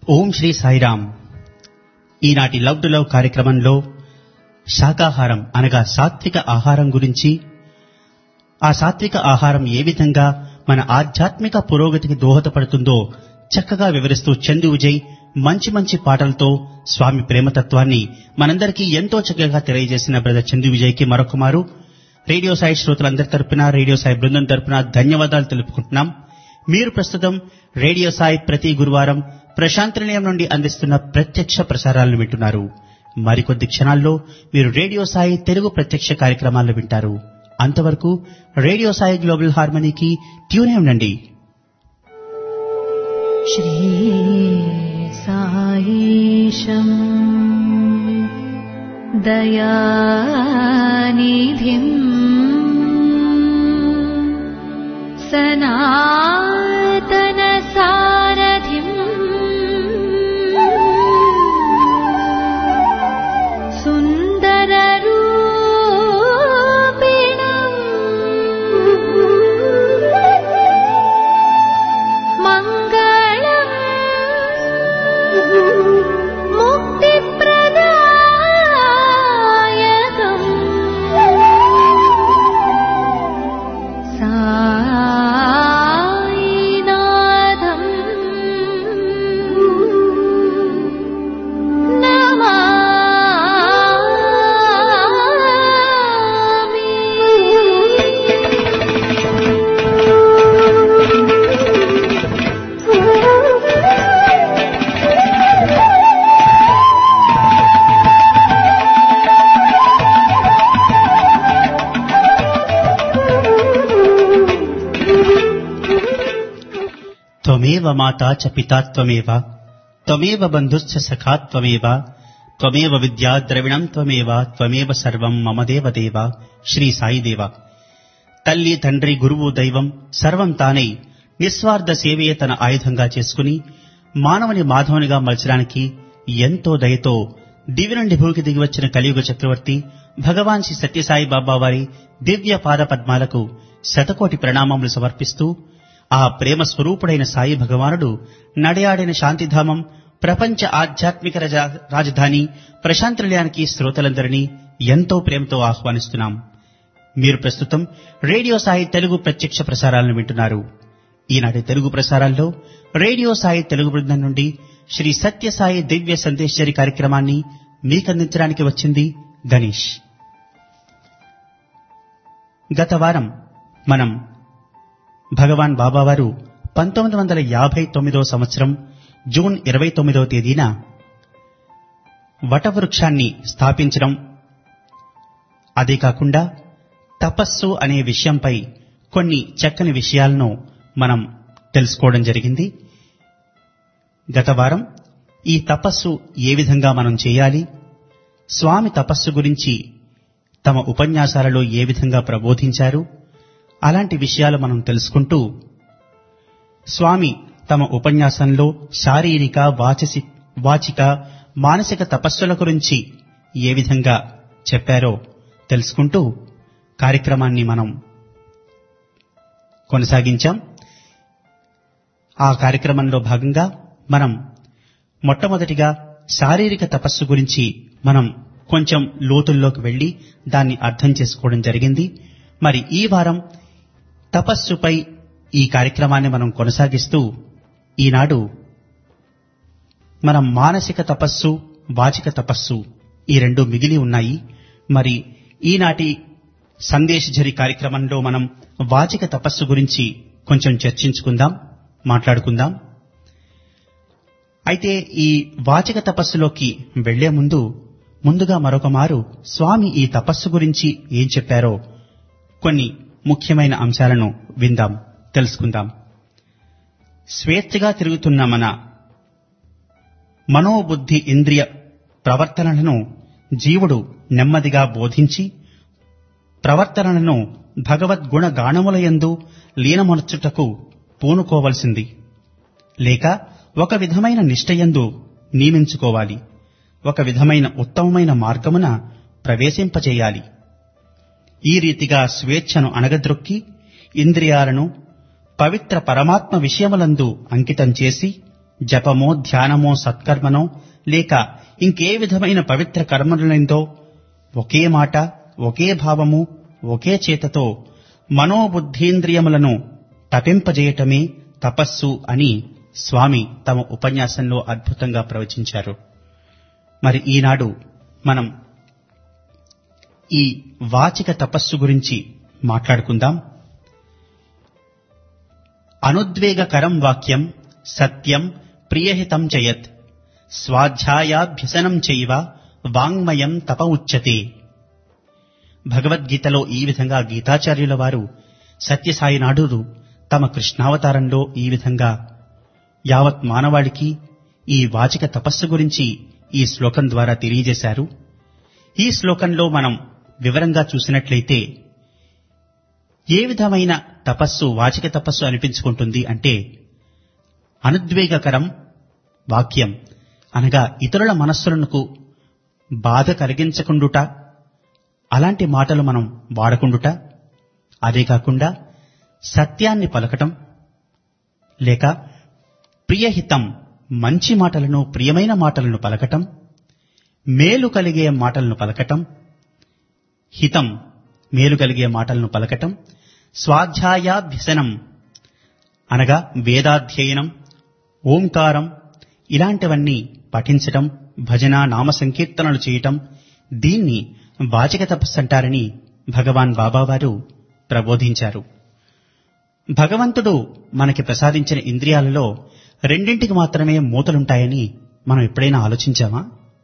ఓం శ్రీ సాయిరామ్ ఈనాటి love to love కార్యక్రమంలో శాకాహారం అనగా సాత్విక ఆహారం గురించి ఆ సాత్విక ఆహారం ఏ విధంగా మన ఆధ్యాత్మిక పురోగతికి దోహదపడుతుందో చక్కగా వివరిస్తూ చందు విజయ్ మంచి మంచి పాటలతో స్వామి ప్రేమతత్వాన్ని మనందరికీ ఎంతో చక్కగా తెలియజేసిన బ్రదర్ చందు విజయ్కి మరొకమారు రేడియో సాయి శ్రోతలందరి తరపున రేడియో సాయి బృందం తరపున ధన్యవాదాలు తెలుపుకుంటున్నాం మీరు ప్రస్తుతం రేడియో సాయి ప్రతి గురువారం ప్రశాంతి నిలయం నుండి అందిస్తున్న ప్రత్యక్ష ప్రసారాలను వింటున్నారు మరికొద్ది క్షణాల్లో మీరు రేడియో సాయి తెలుగు ప్రత్యక్ష కార్యక్రమాలను వింటారు అంతవరకు రేడియో సాయి గ్లోబల్ హార్మనీకి ట్యూన్ అయి ఉండండి श्रीसायीशम् दयानिधिम् सनातनसारथिम् सुन्दररूपिणम् मङ्गलम् मुक्तिप्रदायकम् सायिनाथम् త్వమేవ మాతా చ పితా త్వమేవ త్వమేవ బంధుశ్చ సఖా త్వమేవ త్వమేవ విద్యా ద్రవిణం త్వమేవ త్వమేవ సర్వం మమ దేవ దేవ శ్రీ సాయిదేవ తల్లి తండ్రి గురువు దైవం సర్వం తానై నిస్వార్థ సేవయే తన ఆయుధంగా చేసుకుని మానవుని మాధవునిగా మలచడానికి ఎంతో దయతో దివి నుండి భూకి దిగివచ్చిన కలియుగ చక్రవర్తి భగవాన్ శ్రీ సత్యసాయి బాబా వారి దివ్య పాద పద్మాలకు శతకోటి ప్రణామములు సమర్పిస్తూ ఆ ప్రేమ స్వరూపుడైన సాయి భగవానుడు నడయాడిన శాంతిధామం ప్రపంచ ఆధ్యాత్మిక రజా- రాజధాని ప్రశాంతనిలయానికి శ్రోతలందరినీ ఎంతో ప్రేమతో ఆహ్వానిస్తున్నాం మీరు ప్రస్తుతం రేడియో సాయి తెలుగు ప్రత్యక్ష ప్రసారాలను వింటున్నారు ఈనాటి తెలుగు ప్రసారాల్లో రేడియో సాయి తెలుగు బృందం నుండి శ్రీ సత్యసాయి దివ్య సందేశరి కార్యక్రమాన్ని మీకందించడానికి వచ్చింది గణేష్ గత వారం మనం భగవాన్ బాబావారు పంతొమ్మిది వందల యాభై తొమ్మిదో సంవత్సరం జూన్ ఇరవై తొమ్మిదవ తేదీన వటవృక్షాన్ని స్థాపించడం అదే కాకుండా తపస్సు అనే విషయంపై కొన్ని చక్కని విషయాలను మనం తెలుసుకోవడం జరిగింది గత వారం ఈ తపస్సు ఏ విధంగా మనం చేయాలి స్వామి తపస్సు గురించి తమ ఉపన్యాసాలలో ఏ విధంగా ప్రబోధించారు అలాంటి విషయాలు మనం తెలుసుకుంటూ స్వామి తమ ఉపన్యాసంలో శారీరక వాచసి వాచిక మానసిక తపస్సుల గురించి ఏ విధంగా చెప్పారో తెలుసుకుంటూ కార్యక్రమాన్ని మనం కొనసాగించాం ఆ కార్యక్రమంలో భాగంగా మనం మొట్టమొదటిగా శారీరక తపస్సు గురించి మనం కొంచెం లోతుల్లోకి వెళ్లి దాన్ని అర్థం చేసుకోవడం జరిగింది మరి ఈ వారం తపస్సుపై ఈ కార్యక్రమాన్ని మనం కొనసాగిస్తూ ఈనాడు మనం మానసిక తపస్సు వాచిక తపస్సు ఈ రెండు మిగిలి ఉన్నాయి మరి ఈనాటి సందేశజరి కార్యక్రమంలో మనం వాచిక తపస్సు గురించి కొంచెం చర్చించుకుందాం మాట్లాడుకుందాం అయితే ఈ వాచిక తపస్సులోకి వెళ్లే ముందు ముందుగా మరొక మారు స్వామి ఈ తపస్సు గురించి ఏం చెప్పారో కొన్ని ముఖ్యమైన అంశాలను విందాం తెలుసుకుందాం స్వేచ్ఛగా తిరుగుతున్న మన మనోబుద్ధి ఇంద్రియ ప్రవర్తనలను జీవుడు నెమ్మదిగా బోధించి ప్రవర్తనలను భగవద్గుణ గానములయందు లీనమొనర్చుటకు పూనుకోవలసింది లేక ఒక విధమైన నిష్టయందు నియమించుకోవాలి ఒక విధమైన ఉత్తమమైన మార్గమున ప్రవేశింపచేయాలి ఈ రీతిగా స్వేచ్ఛను అణగద్రొక్కి ఇంద్రియాలను పవిత్ర పరమాత్మ విషయములందు అంకితం చేసి జపమో ధ్యానమో సత్కర్మనో లేక ఇంకే విధమైన పవిత్ర కర్మలైందో ఒకే మాట ఒకే భావము ఒకే చేతతో మనోబుద్ధీంద్రియములను తపింపజేయటమే తపస్సు అని స్వామి తమ ఉపన్యాసంలో అద్భుతంగా ప్రవచించారు మరి ఈనాడు మనం ఈ వాచిక తపస్సు గురించి మాట్లాడుకుందాం అనుద్వేగకరం వాక్యం సత్యం ప్రియహితం చయత్ స్వాధ్యాయాభ్యసనం చైవ వాంగ్మయం తప ఉచ్యతే భగవద్గీతలో ఈ విధంగా గీతాచార్యుల వారు సత్యసాయి నాడురు తమ కృష్ణావతారంలో ఈ విధంగా యావత్ మానవాళికి ఈ వాచిక తపస్సు గురించి ఈ శ్లోకం ద్వారా తెలియజేశారు ఈ శ్లోకంలో మనం వివరంగా చూసినట్లయితే ఏ విధమైన తపస్సు వాచిక తపస్సు అనిపించుకుంటుంది అంటే అనుద్వేగకరం వాక్యం అనగా ఇతరుల మనస్సులకు బాధ కలిగించకుండుట అలాంటి మాటలు మనం వాడకుండుట అదే కాకుండా సత్యాన్ని పలకటం లేక ప్రియహితం మంచి మాటలను ప్రియమైన మాటలను పలకటం మేలు కలిగే మాటలను పలకటం హితం మేలు కలిగే మాటలను పలకటం స్వాధ్యాయాభ్యసనం అనగా వేదాధ్యయనం ఓంకారం ఇలాంటివన్నీ పఠించటం భజన నామ సంకీర్తనలు చేయటం దీన్ని వాచిక తపస్సు అంటారని భగవాన్ బాబావారు ప్రబోధించారు భగవంతుడు మనకి ప్రసాదించిన ఇంద్రియాలలో రెండింటికి మాత్రమే మూతలుంటాయని మనం ఎప్పుడైనా ఆలోచించామా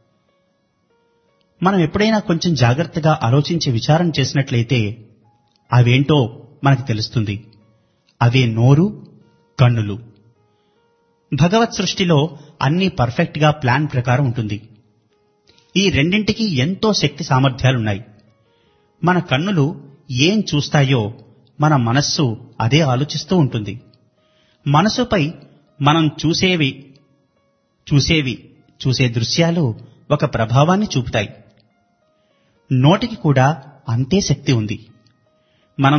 మనం ఎప్పుడైనా కొంచెం జాగ్రత్తగా ఆలోచించి విచారం చేసినట్లయితే అవేంటో మనకు తెలుస్తుంది అవే నోరు కన్నులు భగవత్ సృష్టిలో అన్ని పర్ఫెక్ట్ గా ప్లాన్ ప్రకారం ఉంటుంది ఈ రెండింటికి ఎంతో శక్తి సామర్థ్యాలున్నాయి మన కన్నులు ఏం చూస్తాయో మన మనస్సు అదే ఆలోచిస్తూ ఉంటుంది మనసుపై మనం చూసేవి చూసేవి చూసే దృశ్యాలు ఒక ప్రభావాన్ని చూపుతాయి నోటికి కూడా అంతే శక్తి ఉంది మనం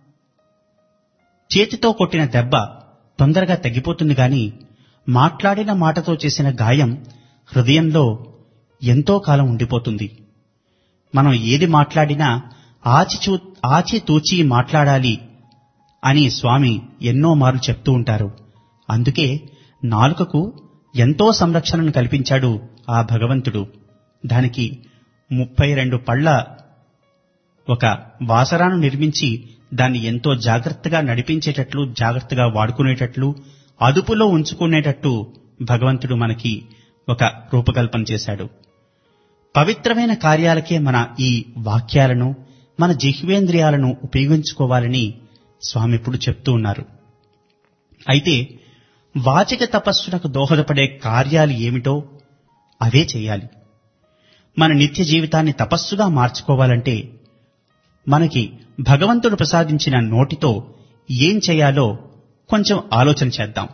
చేతితో కొట్టిన దెబ్బ తొందరగా తగ్గిపోతుంది గాని మాట్లాడిన మాటతో చేసిన గాయం హృదయంలో ఎంతో కాలం ఉండిపోతుంది మనం ఏది మాట్లాడినా ఆచిచూ ఆచితూచి మాట్లాడాలి అని స్వామి ఎన్నో మార్లు చెప్తూ ఉంటారు అందుకే నాలుకకు ఎంతో సంరక్షణను కల్పించాడు ఆ భగవంతుడు దానికి ముప్పై రెండు పళ్ళ ఒక వాసరాను నిర్మించి దాన్ని ఎంతో జాగ్రత్తగా నడిపించేటట్లు జాగ్రత్తగా వాడుకునేటట్లు అదుపులో ఉంచుకునేటట్టు భగవంతుడు మనకి ఒక రూపకల్పన చేశాడు పవిత్రమైన కార్యాలకే మన ఈ వాక్యాలను మన జిహ్వేంద్రియాలను ఉపయోగించుకోవాలని స్వామి ఇప్పుడు చెప్తూ ఉన్నారు అయితే వాచిక తపస్సునకు దోహదపడే కార్యాలు ఏమిటో అవే చేయాలి మన నిత్య జీవితాన్ని తపస్సుగా మార్చుకోవాలంటే మనకి భగవంతుడు ప్రసాదించిన నోటితో ఏం చేయాలో కొంచెం ఆలోచన చేద్దాం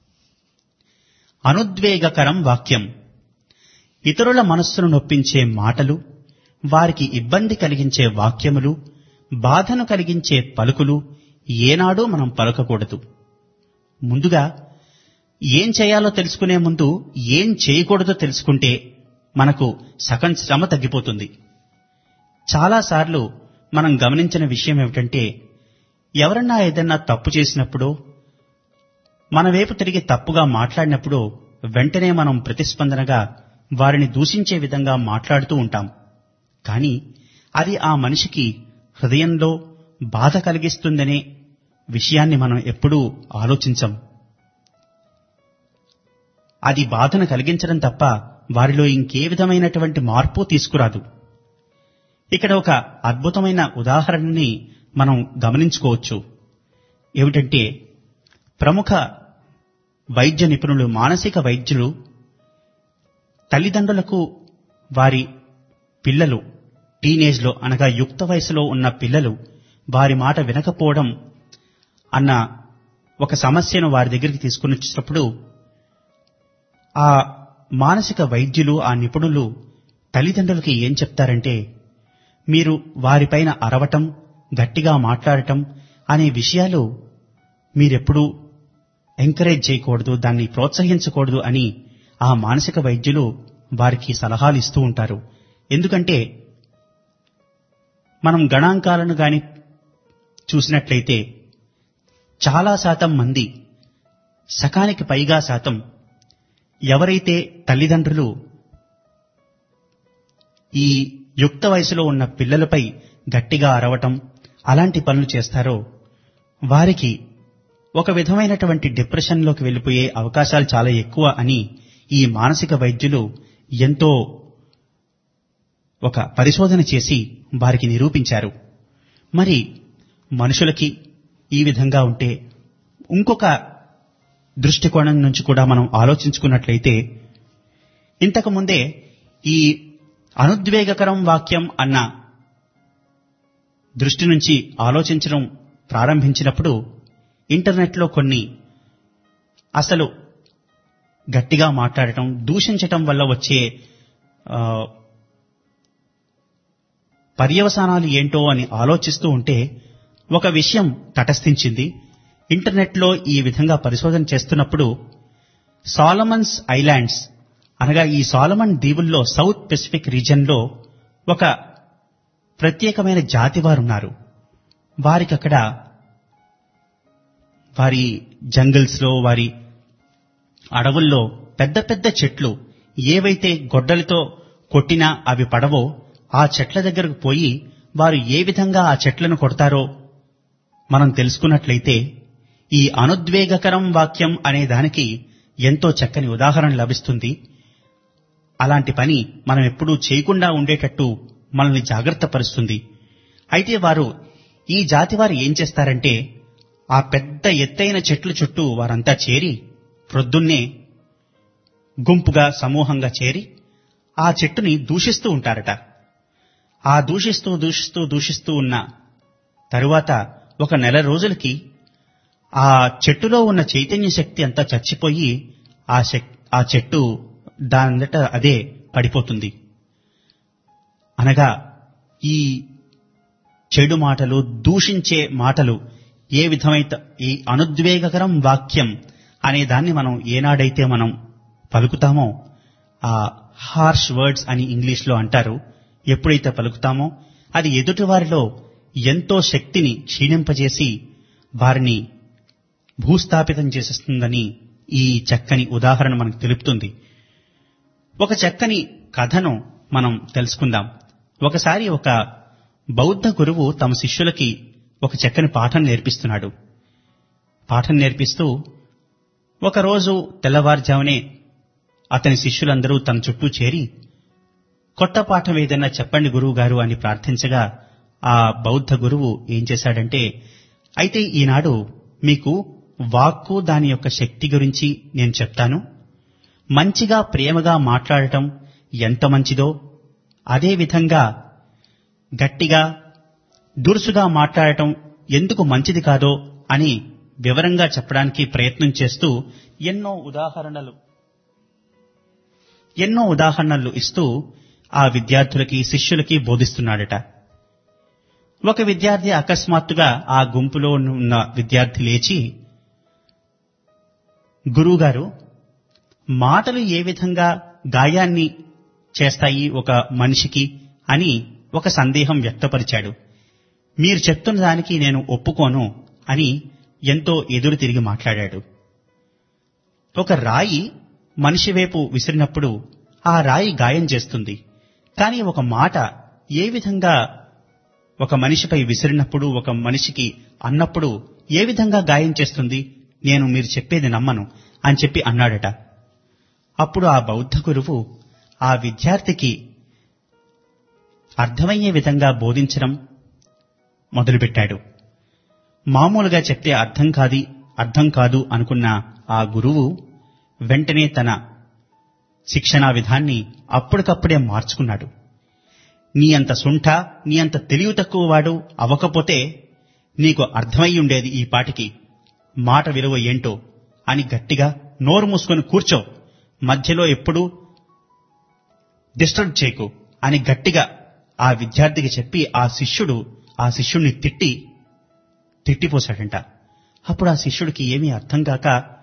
అనుద్వేగకరం వాక్యం ఇతరుల మనస్సును నొప్పించే మాటలు వారికి ఇబ్బంది కలిగించే వాక్యములు బాధను కలిగించే పలుకులు ఏనాడూ మనం పలకకూడదు ముందుగా ఏం చేయాలో తెలుసుకునే ముందు ఏం చేయకూడదో తెలుసుకుంటే మనకు సగం శ్రమ తగ్గిపోతుంది చాలాసార్లు మనం గమనించిన విషయం ఏమిటంటే ఎవరన్నా ఏదన్నా తప్పు చేసినప్పుడు మన వైపు తిరిగి తప్పుగా మాట్లాడినప్పుడు వెంటనే మనం ప్రతిస్పందనగా వారిని దూషించే విధంగా మాట్లాడుతూ ఉంటాం కానీ అది ఆ మనిషికి హృదయంలో బాధ కలిగిస్తుందనే విషయాన్ని మనం ఎప్పుడూ ఆలోచించం అది బాధను కలిగించడం తప్ప వారిలో ఇంకే విధమైనటువంటి మార్పు తీసుకురాదు ఇక్కడ ఒక అద్భుతమైన ఉదాహరణని మనం గమనించుకోవచ్చు ఏమిటంటే ప్రముఖ వైద్య నిపుణులు మానసిక వైద్యులు తల్లిదండ్రులకు వారి పిల్లలు టీనేజ్లో అనగా యుక్త వయసులో ఉన్న పిల్లలు వారి మాట వినకపోవడం అన్న ఒక సమస్యను వారి దగ్గరికి తీసుకుని వచ్చినప్పుడు ఆ మానసిక వైద్యులు ఆ నిపుణులు తల్లిదండ్రులకి ఏం చెప్తారంటే మీరు వారిపైన అరవటం గట్టిగా మాట్లాడటం అనే విషయాలు మీరెప్పుడూ ఎంకరేజ్ చేయకూడదు దాన్ని ప్రోత్సహించకూడదు అని ఆ మానసిక వైద్యులు వారికి సలహాలు ఇస్తూ ఉంటారు ఎందుకంటే మనం గణాంకాలను గాని చూసినట్లయితే చాలా శాతం మంది సకానికి పైగా శాతం ఎవరైతే తల్లిదండ్రులు ఈ యుక్త వయసులో ఉన్న పిల్లలపై గట్టిగా అరవటం అలాంటి పనులు చేస్తారో వారికి ఒక విధమైనటువంటి డిప్రెషన్లోకి వెళ్ళిపోయే అవకాశాలు చాలా ఎక్కువ అని ఈ మానసిక వైద్యులు ఎంతో ఒక పరిశోధన చేసి వారికి నిరూపించారు మరి మనుషులకి ఈ విధంగా ఉంటే ఇంకొక దృష్టికోణం నుంచి కూడా మనం ఆలోచించుకున్నట్లయితే ఇంతకు ముందే ఈ అనుద్వేగకరం వాక్యం అన్న దృష్టి నుంచి ఆలోచించడం ప్రారంభించినప్పుడు ఇంటర్నెట్లో కొన్ని అసలు గట్టిగా మాట్లాడటం దూషించటం వల్ల వచ్చే ఆ, పర్యవసానాలు ఏంటో అని ఆలోచిస్తూ ఉంటే ఒక విషయం తటస్థించింది ఇంటర్నెట్లో ఈ విధంగా పరిశోధన చేస్తున్నప్పుడు సాలమన్స్ ఐలాండ్స్ అనగా ఈ సాలమన్ దీవుల్లో సౌత్ పెసిఫిక్ రీజన్లో ఒక ప్రత్యేకమైన జాతి వారున్నారు వారికి అక్కడ వారి జంగిల్స్ లో వారి అడవుల్లో పెద్ద పెద్ద చెట్లు ఏవైతే గొడ్డలితో కొట్టినా అవి పడవో ఆ చెట్ల దగ్గరకు పోయి వారు ఏ విధంగా ఆ చెట్లను కొడతారో మనం తెలుసుకున్నట్లయితే ఈ అనుద్వేగకరం వాక్యం అనే దానికి ఎంతో చక్కని ఉదాహరణ లభిస్తుంది అలాంటి పని మనం ఎప్పుడూ చేయకుండా ఉండేటట్టు మనల్ని జాగ్రత్త పరుస్తుంది అయితే వారు ఈ జాతి వారు ఏం చేస్తారంటే ఆ పెద్ద ఎత్తైన చెట్ల చుట్టూ వారంతా చేరి ప్రొద్దున్నే గుంపుగా సమూహంగా చేరి ఆ చెట్టుని దూషిస్తూ ఉంటారట ఆ దూషిస్తూ దూషిస్తూ దూషిస్తూ ఉన్న తరువాత ఒక నెల రోజులకి ఆ చెట్టులో ఉన్న చైతన్య శక్తి అంతా చచ్చిపోయి ఆ శక్ ఆ చెట్టు దానంతట అదే పడిపోతుంది అనగా ఈ చెడు మాటలు దూషించే మాటలు ఏ విధమైత ఈ అనుద్వేగకరం వాక్యం అనే దాన్ని మనం ఏనాడైతే మనం పలుకుతామో ఆ హార్ష్ వర్డ్స్ అని ఇంగ్లీష్లో అంటారు ఎప్పుడైతే పలుకుతామో అది ఎదుటి వారిలో ఎంతో శక్తిని క్షీణింపజేసి వారిని భూస్థాపితం చేసేస్తుందని ఈ చక్కని ఉదాహరణ మనకు తెలుపుతుంది ఒక చక్కని కథను మనం తెలుసుకుందాం ఒకసారి ఒక బౌద్ధ గురువు తమ శిష్యులకి ఒక చక్కని పాఠం నేర్పిస్తున్నాడు పాఠం నేర్పిస్తూ ఒకరోజు తెల్లవారుజామునే అతని శిష్యులందరూ తన చుట్టూ చేరి కొత్త పాఠం ఏదైనా చెప్పండి గురువు గారు అని ప్రార్థించగా ఆ బౌద్ధ గురువు ఏం చేశాడంటే అయితే ఈనాడు మీకు వాక్కు దాని యొక్క శక్తి గురించి నేను చెప్తాను మంచిగా ప్రేమగా మాట్లాడటం ఎంత మంచిదో అదే విధంగా గట్టిగా దురుసుగా మాట్లాడటం ఎందుకు మంచిది కాదో అని వివరంగా చెప్పడానికి ప్రయత్నం చేస్తూ ఎన్నో ఉదాహరణలు ఎన్నో ఉదాహరణలు ఇస్తూ ఆ విద్యార్థులకి శిష్యులకి బోధిస్తున్నాడట ఒక విద్యార్థి అకస్మాత్తుగా ఆ గుంపులో ఉన్న విద్యార్థి లేచి గురువుగారు మాటలు ఏ విధంగా గాయాన్ని చేస్తాయి ఒక మనిషికి అని ఒక సందేహం వ్యక్తపరిచాడు మీరు చెప్తున్న దానికి నేను ఒప్పుకోను అని ఎంతో ఎదురు తిరిగి మాట్లాడాడు ఒక రాయి మనిషి వైపు విసిరినప్పుడు ఆ రాయి గాయం చేస్తుంది కానీ ఒక మాట ఏ విధంగా ఒక మనిషిపై విసిరినప్పుడు ఒక మనిషికి అన్నప్పుడు ఏ విధంగా గాయం చేస్తుంది నేను మీరు చెప్పేది నమ్మను అని చెప్పి అన్నాడట అప్పుడు ఆ బౌద్ధ గురువు ఆ విద్యార్థికి అర్థమయ్యే విధంగా బోధించడం మొదలుపెట్టాడు మామూలుగా చెప్తే అర్థం కాది అర్థం కాదు అనుకున్న ఆ గురువు వెంటనే తన శిక్షణా విధాన్ని అప్పటికప్పుడే మార్చుకున్నాడు నీ అంత సుంఠ నీ అంత తెలివి తక్కువ వాడు అవ్వకపోతే నీకు అర్థమై ఉండేది ఈ పాటికి మాట విలువ ఏంటో అని గట్టిగా నోరు మూసుకొని కూర్చో మధ్యలో ఎప్పుడూ డిస్టర్బ్ చేయకు అని గట్టిగా ఆ విద్యార్థికి చెప్పి ఆ శిష్యుడు ఆ శిష్యుణ్ణి తిట్టి తిట్టిపోశాడంట అప్పుడు ఆ శిష్యుడికి ఏమీ అర్థం కాక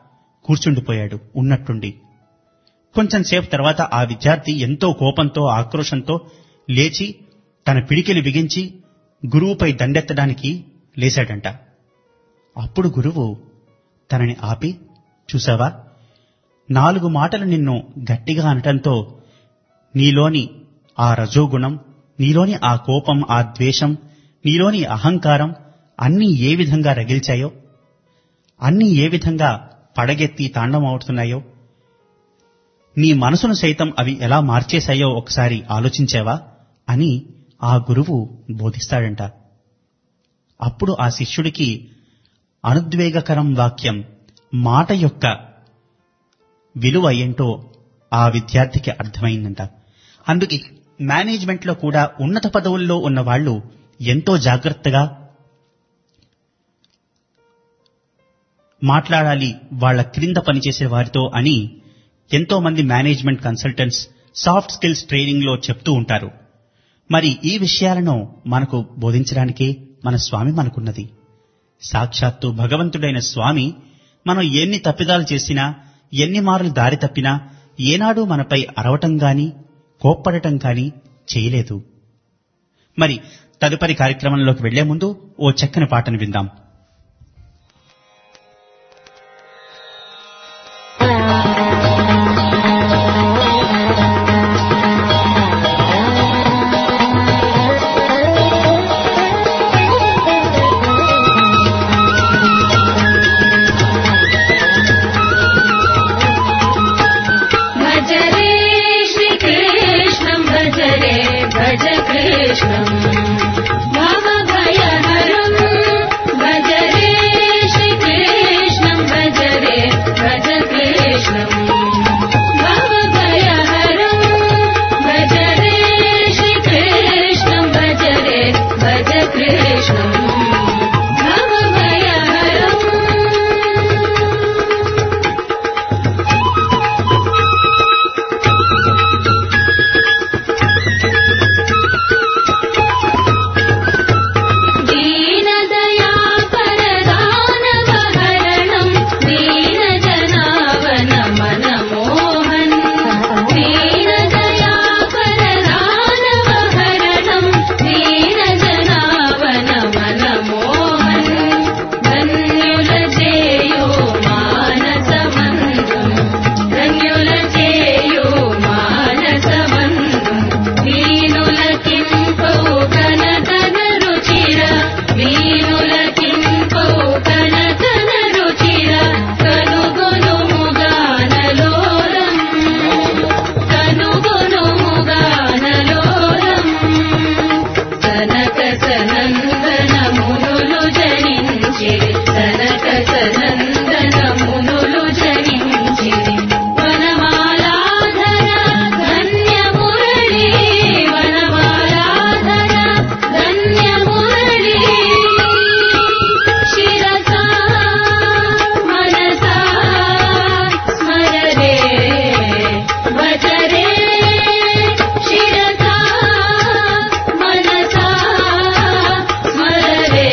కూర్చుండిపోయాడు ఉన్నట్టుండి కొంచెం సేపు తర్వాత ఆ విద్యార్థి ఎంతో కోపంతో ఆక్రోశంతో లేచి తన పిడికిలి బిగించి గురువుపై దండెత్తడానికి లేశాడంట అప్పుడు గురువు తనని ఆపి చూసావా నాలుగు మాటలు నిన్ను గట్టిగా అనటంతో నీలోని ఆ రజోగుణం నీలోని ఆ కోపం ఆ ద్వేషం నీలోని అహంకారం అన్నీ ఏ విధంగా రగిల్చాయో అన్నీ ఏ విధంగా పడగెత్తి తాండమవుతున్నాయో నీ మనసును సైతం అవి ఎలా మార్చేశాయో ఒకసారి ఆలోచించావా అని ఆ గురువు బోధిస్తాడంట అప్పుడు ఆ శిష్యుడికి అనుద్వేగకరం వాక్యం మాట యొక్క విలువ ఏంటో ఆ విద్యార్థికి అర్థమైందంట అందుకే మేనేజ్మెంట్లో కూడా ఉన్నత పదవుల్లో ఉన్న వాళ్ళు ఎంతో జాగ్రత్తగా మాట్లాడాలి వాళ్ళ క్రింద పనిచేసే వారితో అని ఎంతో మంది management consultants soft skills training లో చెప్తూ ఉంటారు మరి ఈ విషయాలను మనకు బోధించడానికే మన స్వామి మనకున్నది సాక్షాత్తు భగవంతుడైన స్వామి మనం ఎన్ని తప్పిదాలు చేసినా ఎన్ని మార్లు దారి తప్పినా ఏనాడు మనపై అరవటం గాని కోప్పడటం గాని చేయలేదు మరి తదుపరి కార్యక్రమంలోకి వెళ్లే ముందు ఓ చక్కని పాటను విందాం भज रे श्रीकृष्णम् भज रे भज कृष्णम् मम भयहरम् भज रे श्रीकृष्णम् भज रे भज कृष्णम् मम भयहरम् भज रे श्रीकृष्णम् भज रे भज कृष्णम् मम भयहरम् दीनदया परदानवहरणम् दीनजनावन मनमोहन् दीनदया परदानवहरणम् दीनजनावन मनमोहन् धन्युलजेयो मानसमन्दुम् ధన్యులచేయు మానసమందు వీణులకింపౌ కనకన రుచిర వీణులకింపౌ కనకన రుచిర కనుగొనుముగానలోలం కనుగొనుముగానలోలం కనక సనందనమునులు జనించి కనక సనందనమునులు జనించి వనమాలాధర ధన్యమురళి వనమాలాధర ధన్యమురళి శిరసా మనసా స్మరరే భజరే శిరసా మనసా స్మరరే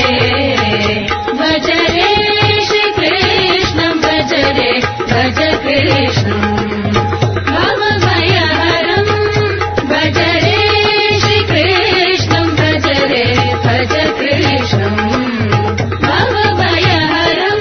భజరే శ్రీకృష్ణం భజరే భజ కృష్ణం మమ భయహరం భజరే శ్రీకృష్ణం భజరే భజ కృష్ణం మమ భయహరం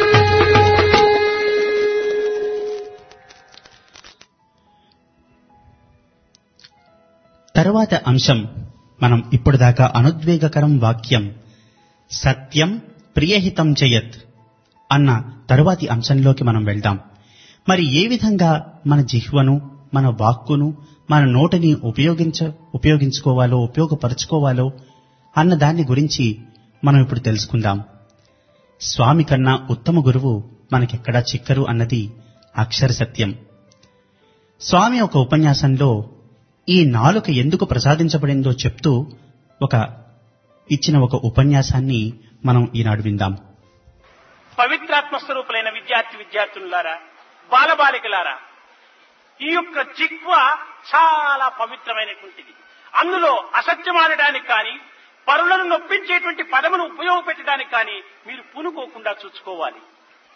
తరువాత అంశం మనం ఇప్పుడు దాకా అనుద్వేగకరం వాక్యం సత్యం ప్రియహితం చేయత్ అన్న తరువాతి అంశంలోకి మనం వెళ్దాం మరి ఏ విధంగా మన జిహ్వను మన వాక్కును మన నోటిని ఉపయోగించ ఉపయోగించుకోవాలో ఉపయోగపరుచుకోవాలో అన్న దాన్ని గురించి మనం ఇప్పుడు తెలుసుకుందాం స్వామి కన్నా ఉత్తమ గురువు మనకెక్కడా చిక్కరు అన్నది అక్షర సత్యం స్వామి ఒక ఉపన్యాసంలో ఈ నాలుక ఎందుకు ప్రసాదించబడిందో చెప్తూ ఒక ఇచ్చిన ఒక ఉపన్యాసాన్ని మనం ఈనాడు విందాం పవిత్రాత్మ స్వరూపులైన విద్యార్థి విద్యార్థులారా బాలబాలికలారా ఈ యొక్క జిహ్వ చాలా పవిత్రమైనటువంటిది అందులో అసత్యమాడడానికి కానీ పరులను నొప్పించేటువంటి పదమును ఉపయోగపెట్టడానికి కానీ మీరు పూనుకోకుండా చూసుకోవాలి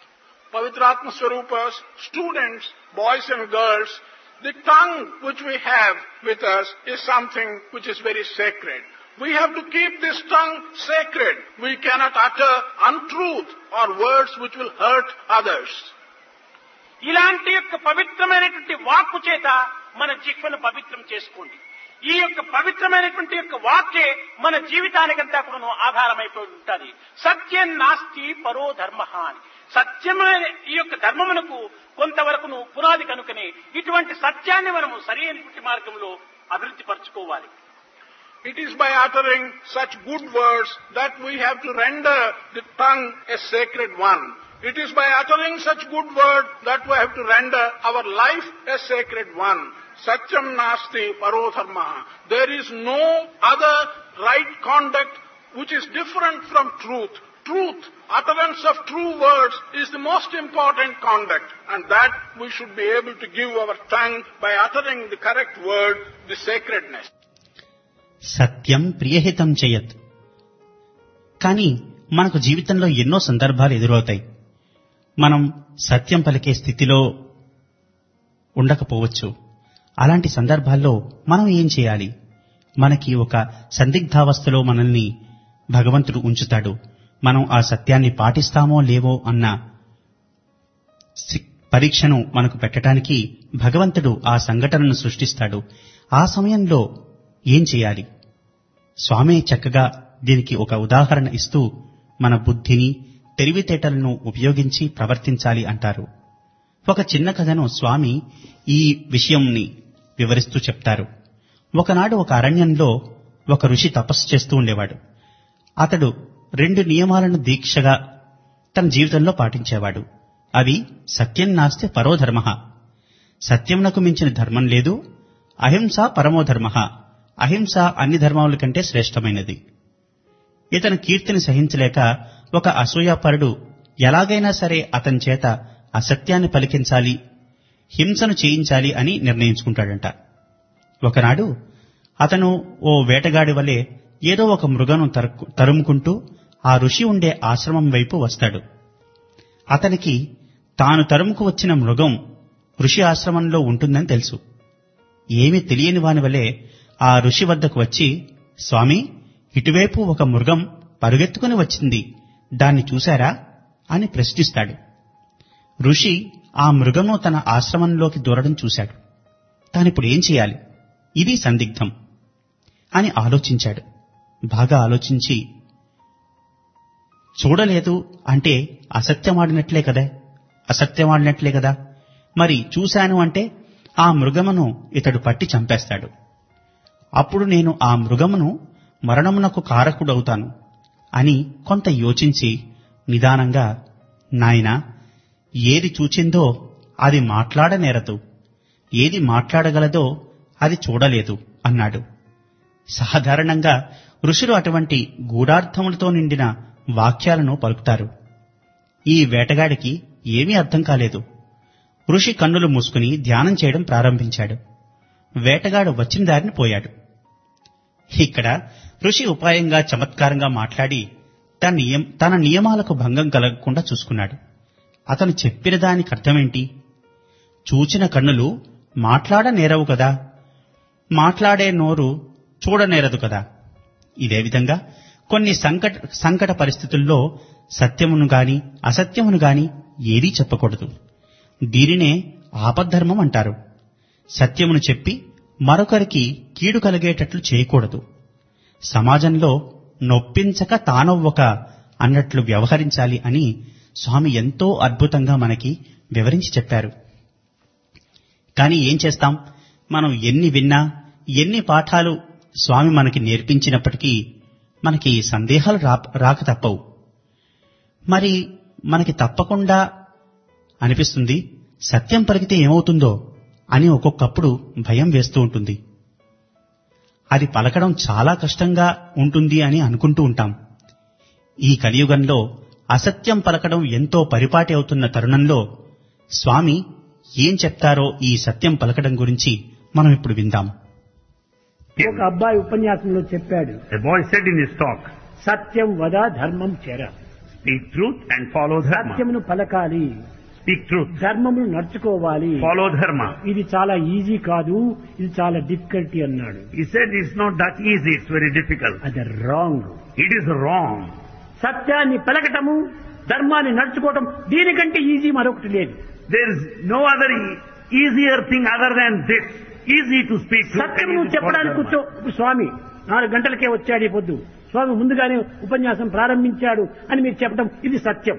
Pavitratma Swarupa's students, boys and girls, the tongue which we have with us is something which is very sacred. We have to keep this tongue sacred. We cannot utter untruth or words which will hurt others. ఇలాంటి యొక్క పవిత్రమైనటువంటి వాక్కు చేత మన జిహ్వను పవిత్రం చేసుకోండి ఈ యొక్క పవిత్రమైనటువంటి యొక్క వాక్యే మన జీవితానికంతా కూడా ఆధారమైపోయి ఉంటుంది సత్యం నాస్తి పరో ధర్మ అని సత్యమైన ఈ యొక్క ధర్మమునకు కొంతవరకును పునాది కనుకనే ఇటువంటి సత్యాన్ని మనము సరైనటువంటి మార్గంలో అభివృద్ధి పరచుకోవాలి It is by uttering such good words that we have to render the tongue a sacred one. It is by uttering such good words that we have to render our life a sacred one. Satyam nasti parodharma. There is no other right conduct which is different from truth. Truth, utterance of true words is the most important conduct and that we should be able to give our tongue by uttering the correct word, the sacredness. సత్యం ప్రియహితం చేయత్ కానీ మనకు జీవితంలో ఎన్నో సందర్భాలు ఎదురవుతాయి మనం సత్యం పలికే స్థితిలో ఉండకపోవచ్చు అలాంటి సందర్భాల్లో మనం ఏం చేయాలి మనకి ఒక సందిగ్ధావస్థలో మనల్ని భగవంతుడు ఉంచుతాడు మనం ఆ సత్యాన్ని పాటిస్తామో లేవో అన్న సి- పరీక్షను మనకు పెట్టడానికి భగవంతుడు ఆ సంఘటనను సృష్టిస్తాడు ఆ సమయంలో ఏం చేయాలి స్వామి చక్కగా దీనికి ఒక ఉదాహరణ ఇస్తూ మన బుద్ధిని తెలివితేటలను ఉపయోగించి ప్రవర్తించాలి అంటారు ఒక చిన్న కథను స్వామి ఈ విషయంని వివరిస్తూ చెప్తారు ఒకనాడు ఒక అరణ్యంలో ఒక ఋషి తపస్సు చేస్తూ ఉండేవాడు అతడు రెండు నియమాలను దీక్షగా తన జీవితంలో పాటించేవాడు అవి సత్యం నాస్తి పరోధర్మ సత్యమునకు మించిన ధర్మం లేదు అహింస పరమోధర్మ అహింస అన్ని ధర్మముల కంటే శ్రేష్టమైనది ఇతను కీర్తిని సహించలేక ఒక అసూయాపరుడు ఎలాగైనా సరే అతని చేత అసత్యాన్ని పలికించాలి హింసను చేయించాలి అని నిర్ణయించుకుంటాడంట ఒకనాడు అతను ఓ వేటగాడి వలె ఏదో ఒక మృగను తరుక్కు- తరుముకుంటూ ఆ ఋషి ఉండే ఆశ్రమం వైపు వస్తాడు అతనికి తాను తరుముకు వచ్చిన మృగం ఋషి ఆశ్రమంలో ఉంటుందని తెలుసు ఏమీ తెలియని వాని వలె ఆ ఋషి వద్దకు వచ్చి స్వామి ఇటువైపు ఒక మృగం పరుగెత్తుకుని వచ్చింది దాన్ని చూశారా అని ప్రశ్నిస్తాడు ఋషి ఆ మృగము తన ఆశ్రమంలోకి దూరడం చూశాడు తానిప్పుడు ఏం చేయాలి ఇది సందిగ్ధం అని ఆలోచించాడు బాగా ఆలోచించి చూడలేదు అంటే అసత్యమాడినట్లే కదా అసత్యమాడినట్లే కదా మరి చూశాను అంటే ఆ మృగమును ఇతడు పట్టి చంపేస్తాడు అప్పుడు నేను ఆ మృగమును మరణమునకు కారకుడవుతాను అని కొంత యోచించి నిదానంగా నాయనా ఏది చూచిందో అది మాట్లాడనేరదు ఏది మాట్లాడగలదో అది చూడలేదు అన్నాడు సాధారణంగా ఋషులు అటువంటి గూఢార్థములతో నిండిన వాక్యాలను పలుకుతారు ఈ వేటగాడికి ఏమీ అర్థం కాలేదు ఋషి కన్నులు మూసుకుని ధ్యానం చేయడం ప్రారంభించాడు వేటగాడు వచ్చిన దారిని పోయాడు ఇక్కడ ఋషి ఉపాయంగా చమత్కారంగా మాట్లాడి తన నియం తన నియమాలకు భంగం కలగకుండా చూసుకున్నాడు అతను చెప్పిన దానికి అర్థమేంటి చూచిన కన్నులు మాట్లాడనేరవు కదా మాట్లాడే నోరు చూడనేరదు కదా ఇదే విధంగా కొన్ని సంకట సంకట పరిస్థితుల్లో సత్యమును గాని అసత్యమును గాని ఏదీ చెప్పకూడదు దీనినే ఆపద్ధర్మం అంటారు సత్యమును చెప్పి మరొకరికి కీడు కలిగేటట్లు చేయకూడదు సమాజంలో నొప్పించక తానవ్వక అన్నట్లు వ్యవహరించాలి అని స్వామి ఎంతో అద్భుతంగా మనకి వివరించి చెప్పారు కానీ ఏం చేస్తాం మనం ఎన్ని విన్నా ఎన్ని పాఠాలు స్వామి మనకి నేర్పించినప్పటికీ మనకి సందేహాలు రా రాక తప్పవు మరి మనకి తప్పకుండా అనిపిస్తుంది సత్యం పలికితే ఏమవుతుందో అని ఒక్కొక్కప్పుడు భయం వేస్తూ ఉంటుంది అది పలకడం చాలా కష్టంగా ఉంటుంది అని అనుకుంటూ ఉంటాం ఈ కలియుగంలో అసత్యం పలకడం ఎంతో పరిపాటి అవుతున్న తరుణంలో స్వామి ఏం చెప్తారో ఈ సత్యం పలకడం గురించి మనం ఇప్పుడు విందాం ఒక అబ్బాయి ఉపన్యాసంలో చెప్పాడు A boy said in his talk, సత్యం వద ధర్మం చెర speak truth and follow dharma. సత్యమును పలకాలి speak truth, ధర్మమును నడుచుకోవాలి follow dharma. ఇది చాలా ఈజీ కాదు ఇది చాలా డిఫికల్టీ అన్నాడు He said it's not that easy, it's very difficult. అది రాంగ్ It is wrong. సత్యాన్ని పలకటము ధర్మాన్ని నడుచుకోవటం దీనికంటే ఈజీ మరొకటి లేదు There is no other e- easier thing other than this. Easy to speak truth. Satyam and నువ్వు easy to follow చెప్పడానికి dharma. కూర్చో ఇప్పుడు స్వామి నాలుగు గంటలకే వచ్చాడు ఈ పొద్దు స్వామి ముందుగానే ఉపన్యాసం ప్రారంభించాడు అని మీరు చెప్పడం ఇది సత్యం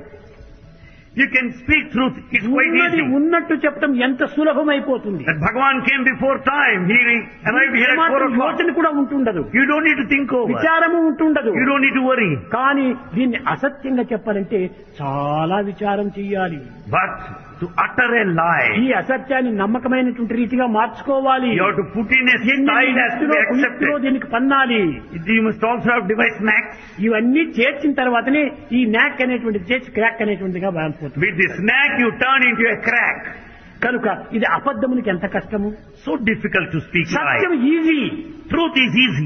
You can speak truth. It's quite ఉన్నది easy. ఉన్నట్టు చెప్పడం ఎంత సులభమైపోతుంది That Bhagavan came before time. He arrived here at 4 ఏమాత్రం o'clock. యోచన కూడా ఉంటుండదు You don't need to think over. విచారము ఉంటుండదు You don't need to worry. కానీ దీన్ని అసత్యంగా చెప్పాలంటే చాలా విచారం చెయ్యాలి But to utter a lie, ఈ అసత్యాన్ని నమ్మకమైనటువంటి రీతిగా మార్చుకోవాలి you have to put in a ఎన్ని style as to యుక్తిలో, be కుయుక్తిలో accepted. దీనికి పన్నాలి You must also have device snacks. ఇవన్నీ చేర్చిన తర్వాతనే ఈ నాక్ అనేటువంటిది చేర్చి క్రాక్ అనేటువంటిదిగా మారిపోతుంది With the snack you turn into a crack. కనుక ఇది అబద్ధమునికి ఎంత కష్టము So difficult to speak సత్యం lie. Easy Truth is easy.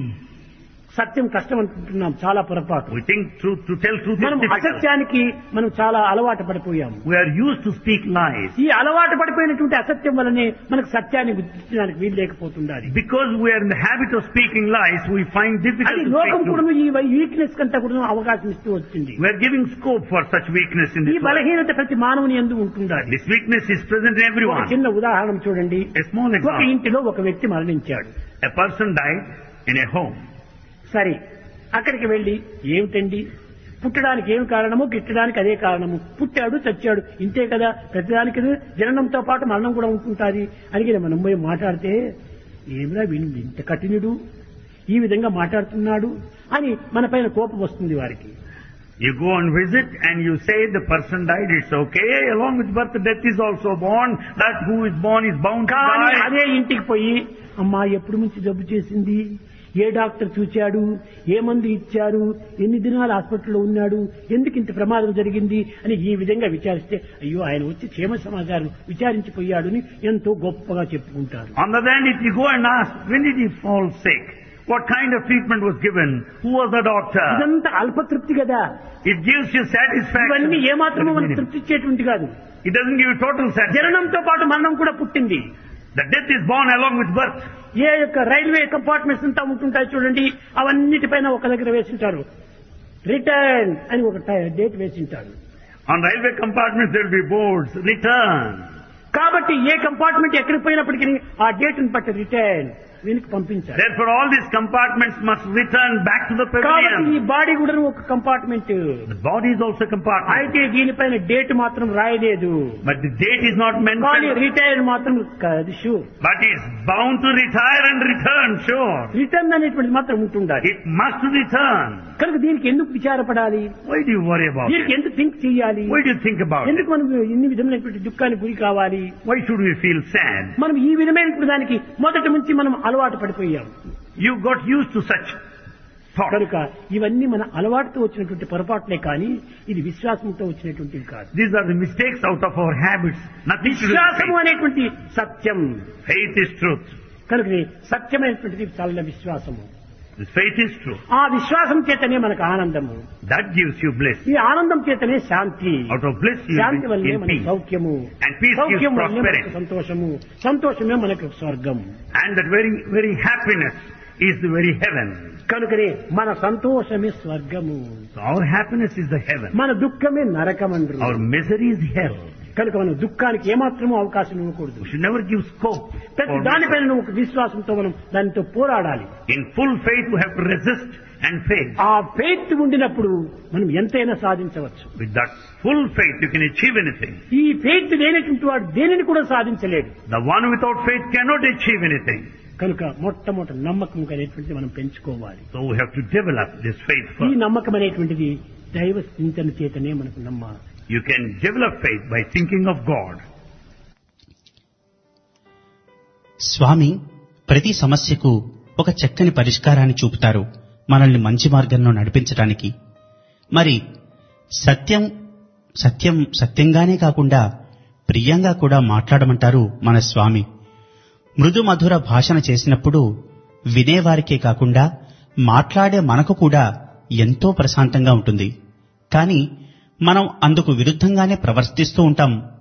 సత్యం కష్టం అనుకుంటున్నాం చాలా పొరపాటు We think truth, to tell truth మనం is difficult. అసత్యానికి మనం చాలా అలవాటు పడిపోయాము We are used to speak lies. ఈ అలవాటు పడిపోయినటువంటి అసత్యం వల్లనే మనకు సత్యాన్ని గుర్తించడానికి వీలు లేకపోతుండాలి Because we are in the habit of speaking lies, we find difficult అది to లోకం speak కూడా truth. ఈ వీక్నెస్ కంతా కూడా అవకాశం ఇస్తూ వచ్చింది We are giving scope for such weakness in ఈ this world. బలహీనత ప్రతి మానవుని ఎందు ఉంటుండాలి This weakness is present in ఒక everyone. చిన్న ఉదాహరణ చూడండి A small ఒక example. ఇంటిలో ఒక వ్యక్తి మరణించాడు A person died in a home. సరే అక్కడికి వెళ్లి ఏమిటండి పుట్టడానికి ఏమి కారణము గిట్టడానికి అదే కారణము పుట్టాడు చచ్చాడు ఇంతే కదా ప్రతిదానికి జననంతో పాటు మరణం కూడా ఉంటుంటాది అని మనం పోయి మాట్లాడితే ఏమిరా వీడు ఇంత కఠినుడు ఈ విధంగా మాట్లాడుతున్నాడు అని మన పైన కోపం వస్తుంది వారికి You go and visit and you say the person died, it's okay. Along with birth, death is also born. That who is born is bound to కానీ die. అదే ఇంటికి పోయి అమ్మా ఎప్పుడు నుంచి జబ్బు చేసింది ఏ డాక్టర్ చూచాడు ఏ మందు ఇచ్చారు ఎన్ని దినాలు హాస్పిటల్లో ఉన్నాడు ఎందుకు ఇంత ప్రమాదం జరిగింది అని ఈ విధంగా విచారిస్తే అయ్యో ఆయన వచ్చి క్షేమ సమాచారం విచారించిపోయాడు అని ఎంతో గొప్పగా చెప్పుకుంటారు On the other hand, if you go and ask, when did he fall sick? What kind of treatment was given? Who was the doctor? ఇదంతా అల్పతృప్తి కదా It gives you satisfaction. ఇవన్నీ ఏమాత్రమూ but మనకు minimum. తృప్తి ఇచ్చేటువంటి కాదు It doesn't give you total satisfaction. జననంతో పాటు మరణం కూడా పుట్టింది The death is born along with birth. ఏ యొక్క రైల్వే కంపార్ట్మెంట్స్ అంతా ఉంటుంటాయి చూడండి అవన్నిటిపైన ఒక దగ్గర వేసింటారు రిటర్న్ అని ఒక డేట్ వేసింటారు On railway compartments there will be boards, return. కాబట్టి ఏ కంపార్ట్మెంట్ ఎక్కడికి పోయినప్పటికీ ఆ డేట్ ని బట్టి రిటర్న్ వీనికి పంపించారు Therefore all these compartments must return back to the కాబట్టి ఈ pavilion. బాడీ కూడా ఒక compartment The body is also a compartment. అయితే దీనిపైన డేట్ మాత్రం రాయలేదు But the date is not కానీ mentioned. రిటైర్ మాత్రం అది sure But it's bound to retire and return, sure. Return అనేటువంటిది మాత్రం ఉంటుండాలి It must return. కనుక దీనికి ఎందుకు విచారపడాలి Why do you worry about దీనికి it? ఎందుకు థింక్ చేయాలి Why do you think about it? ఎందుకు మనం ఇన్ని విధమైనటువంటి దుఃఖానికి గురి కావాలి Why should we feel sad? మనం ఈ విధమైనటువంటి దానికి మొదటి నుంచి మనం అలవాటు పడిపోయాం You got used to such thought. కనుక ఇవన్నీ మన అలవాటుతో వచ్చినటువంటి పొరపాట్లే కానీ ఇది విశ్వాసంతో వచ్చినటువంటివి కాదు These are the mistakes out of our habits. Nothing to do with విశ్వాసము faith. అనేటువంటి సత్యం Faith is truth. కనుక సత్యమైనటువంటిది చాలా విశ్వాసము This faith is truth. ఆ విశ్వాసం చేతనే మనకు ఆనందము That gives you bliss. ఈ ఆనందం చేతనే శాంతి Out of bliss you Shanti will వల్లే be in మనకు peace. సౌఖ్యము And peace gives సౌఖ్యం వల్లే మనకు prosperity. సంతోషము సంతోషమే మనకు స్వర్గం And that very, very happiness is the very heaven. కనుకనే మన సంతోషమే స్వర్గము So our happiness is the heaven. మన దుఃఖమే నరకమండ్రు Our misery is hell. కనుక మనం దుఃఖానికి ఏమాత్రమూ అవకాశం ఇవ్వకూడదు We should never give scope. ప్రతి for దానిపైన నువ్వు ఒక విశ్వాసంతో మనం దానితో పోరాడాలి In full faith we have to resist and faith. ఆ ఫెయిత్ ఉండినప్పుడు మనం ఎంతైనా సాధించవచ్చు With that full faith you can achieve anything. ఈ ఫెయిత్ లేనటువంటి వాడు దేనిని కూడా సాధించలేడు The one without faith cannot achieve anything. కనుక మొట్టమొదటి నమ్మకం అనేటువంటిది మనం పెంచుకోవాలి So we have to develop this faith ఈ first. నమ్మకం అనేటువంటిది దైవ చింతన చేతనే మనకు నమ్మాలి You can develop faith by thinking of God. స్వామి ప్రతి సమస్యకు ఒక చక్కని పరిష్కారాన్ని చూపుతారు మనల్ని మంచి మార్గంలో నడిపించడానికి మరి సత్యం సత్యం సత్యంగానే కాకుండా ప్రియంగా కూడా మాట్లాడమంటారు మన స్వామి మృదు మధుర భాషణ చేసినప్పుడు వినేవారికే కాకుండా మాట్లాడే మనకు కూడా ఎంతో ప్రశాంతంగా ఉంటుంది కానీ మనం అందుకు విరుద్ధంగానే ప్రవర్తిస్తూ ఉంటాం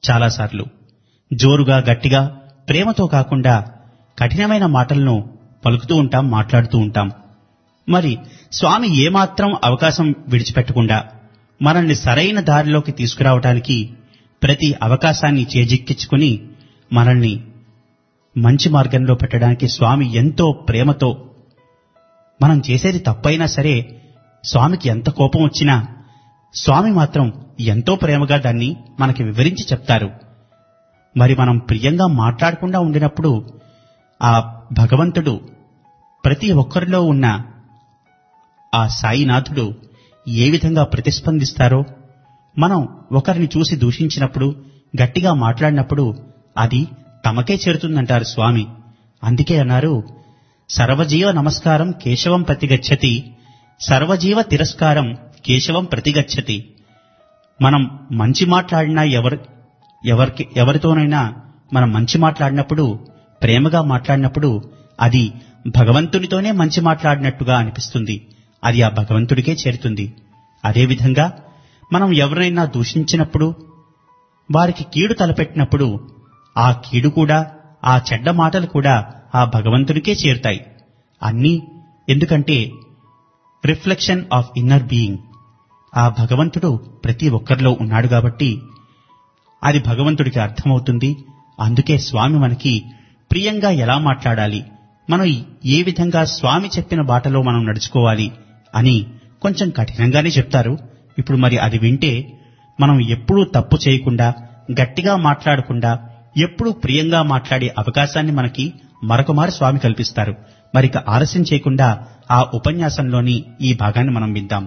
చాలాసార్లు జోరుగా గట్టిగా ప్రేమతో కాకుండా కఠినమైన మాటలను పలుకుతూ ఉంటాం మాట్లాడుతూ ఉంటాం మరి స్వామి ఏమాత్రం అవకాశం విడిచిపెట్టకుండా మనల్ని సరైన దారిలోకి తీసుకురావటానికి ప్రతి అవకాశాన్ని చేజిక్కించుకుని మనల్ని మంచి మార్గంలో పెట్టడానికి స్వామి ఎంతో ప్రేమతో మనం చేసేది తప్పైనా సరే స్వామికి ఎంత కోపం వచ్చినా స్వామి మాత్రం ఎంతో ప్రేమగా దాన్ని మనకి వివరించి చెప్తారు మరి మనం ప్రియంగా మాట్లాడకుండా ఉండినప్పుడు ఆ భగవంతుడు ప్రతి ఒక్కరిలో ఉన్న ఆ సాయినాథుడు ఏ విధంగా ప్రతిస్పందిస్తారో మనం ఒకరిని చూసి దూషించినప్పుడు గట్టిగా మాట్లాడినప్పుడు అది తమకే చేరుతుందంటారు స్వామి అందుకే అన్నారు సర్వజీవ నమస్కారం కేశవం ప్రతిగచ్చతి సర్వజీవ తిరస్కారం కేశవం ప్రతిగచ్చతి మనం మంచి మాట్లాడినా ఎవరి ఎవరికి ఎవరితోనైనా మనం మంచి మాట్లాడినప్పుడు ప్రేమగా మాట్లాడినప్పుడు అది భగవంతునితోనే మంచి మాట్లాడినట్టుగా అనిపిస్తుంది అది ఆ భగవంతుడికే చేరుతుంది అదేవిధంగా మనం ఎవరైనా దూషించినప్పుడు వారికి కీడు తలపెట్టినప్పుడు ఆ కీడు కూడా ఆ చెడ్డ మాటలు కూడా ఆ భగవంతునికే చేరుతాయి అన్నీ ఎందుకంటే రిఫ్లెక్షన్ ఆఫ్ ఇన్నర్ బీయింగ్ ఆ భగవంతుడు ప్రతి ఒక్కరిలో ఉన్నాడు కాబట్టి అది భగవంతుడికి అర్థమవుతుంది అందుకే స్వామి మనకి ప్రియంగా ఎలా మాట్లాడాలి మనం ఏ విధంగా స్వామి చెప్పిన బాటలో మనం నడుచుకోవాలి అని కొంచెం కఠినంగానే చెప్తారు ఇప్పుడు మరి అది వింటే మనం ఎప్పుడూ తప్పు చేయకుండా గట్టిగా మాట్లాడకుండా ఎప్పుడూ ప్రియంగా మాట్లాడే అవకాశాన్ని మనకి మరొకమారు స్వామి కల్పిస్తారు మరిక ఆలస్యం చేయకుండా ఆ ఉపన్యాసంలోని ఈ భాగాన్ని మనం విందాం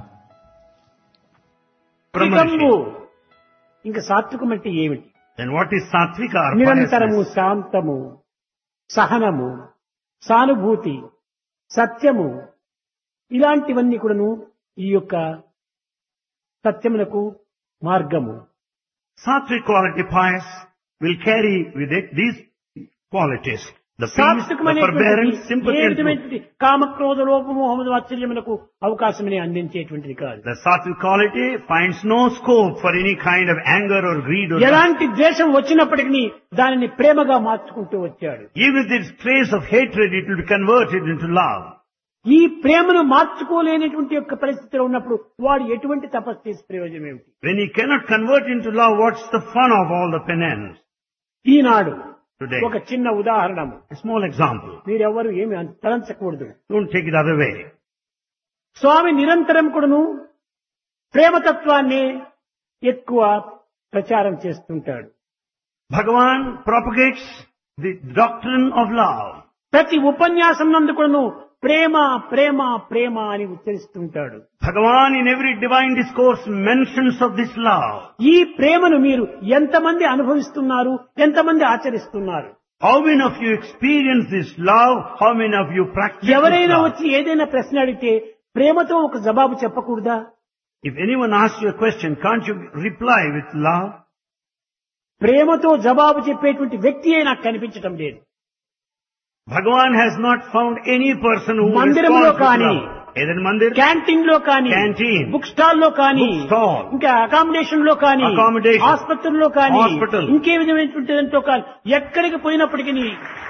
సాత్వికము ఇంకా సాత్వికం అంటే ఏమిటి Then what is Satvika or నిరంతరము piousness? శాంతము సహనము సానుభూతి సత్యము ఇలాంటివన్నీ కూడాను ఈ యొక్క సత్యమునకు మార్గము Sattvic quality pious will carry with it these qualities. The peace, the సాత్వికం forbearance, అనేటువంటిది sympathy ఏ and truth. విధమైనటువంటి కామక్రోధ లోపమోహముద వాత్సల్యములకు అవకాశమని అందించేటువంటిది కాదు The sattvic quality finds no scope for any kind of anger or greed or ఎలాంటి ద్వేషం వచ్చినప్పటికీ దానిని ప్రేమగా మార్చుకుంటూ వచ్చాడు even if there's trace of hatred, it will be converted into love. ఈ ప్రేమను మార్చుకోలేనటువంటి యొక్క పరిస్థితిలో ఉన్నప్పుడు వాడు ఎటువంటి తపస్సు చేసి ప్రయోజనం ఏమిటి When he cannot convert into love, what's the fun of all the penance? Eenadu Today. ఒక చిన్న ఉదాహరణము A small example. మీరెవరు ఏమి తలంచకూడదు Don't take it other way. స్వామి నిరంతరం కూడాను ప్రేమతత్వాన్ని ఎక్కువ ప్రచారం చేస్తుంటాడు Bhagavan propagates the doctrine of love. ప్రతి ఉపన్యాసం నందు కూడాను ప్రేమ ప్రేమ ప్రేమ అని ఉచ్చరిస్తుంటాడు Bhagavan in every divine discourse mentions of this love. ఈ ప్రేమను మీరు ఎంతమంది అనుభవిస్తున్నారు ఎంతమంది ఆచరిస్తున్నారు How many of you experience this love? How many of you practice this ఎవరైనా love? వచ్చి ఏదైనా ప్రశ్న అడిగితే ప్రేమతో ఒక జవాబు చెప్పకూడదా If anyone asks you a question, can't you reply with love? ప్రేమతో జవాబు చెప్పేటువంటి వ్యక్తి నాకు కనిపించటం లేదు Bhagavan has not found any person who మందిరంలో responds with కానీ, love. Either in mandir, canteen లో కానీ Canteen. బుక్ స్టాల్ లో కానీ Book stall. ఇంకా అకామిడేషన్ లో కానీ Accommodation. ఆసుపత్రుల్లో కానీ Hospital. ఇంకే విధమైనటువంటి దాంట్లో కానీ ఎక్కడికి పోయినప్పటికీ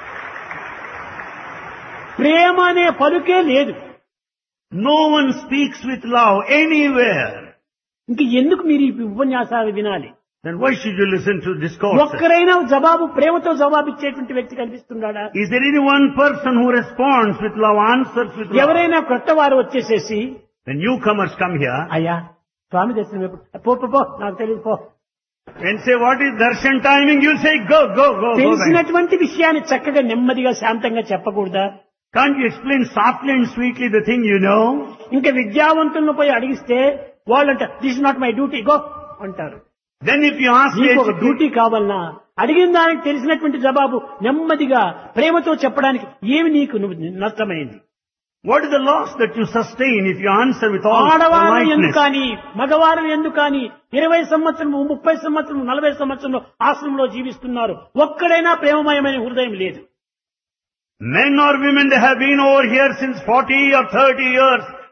ప్రేమ అనే పలుకే లేదు no one speaks with love anywhere. ఇంక ఎందుకు మీరు ఈ ఉపన్యాసాలు వినాలి Then why should you listen to discourses? ఒక్కరైనా జవాబు ప్రేమతో జవాబు ఇచ్చేటువంటి వ్యక్తి కనిపిస్తున్నాడా Is there any one person who responds with love, answers with love? ఎవరైనా కొత్త వారు వచ్చేసేసి When newcomers come here అయ్యా స్వామి దర్శనం ఎప్పుడు పో పో, పో నాకు తెలియదు పో and say, what is darshan timing? You'll say, go, go, go, go back. తెలిసినటువంటి విషయాన్ని చక్కగా నెమ్మదిగా శాంతంగా చెప్పకూడదా Can't you explain softly and sweetly the thing you know? ఇంకా విద్యావంతులను పోయి అడిగిస్తే వాళ్ళంట this not my duty go అంటారు Then if you ask నీకు ఒక me, డ్యూటీ కావాలన్నా అడిగిన దానికి తెలిసినటువంటి జవాబు నెమ్మదిగా ప్రేమతో చెప్పడానికి ఏమి నీకు నువ్వు నష్టమైంది what is the loss that you sustain if you answer with all ఆడవారు politeness? ఎందుకు కానీ మగవారు ఎందుకు కానీ ఇరవై సంవత్సరం ముప్పై సంవత్సరం నలభై సంవత్సరంలో ఆశ్రమంలో జీవిస్తున్నారు ఒక్కడైనా ప్రేమమయమైన హృదయం లేదు Men or women, they have been over here since 40 or 30 years.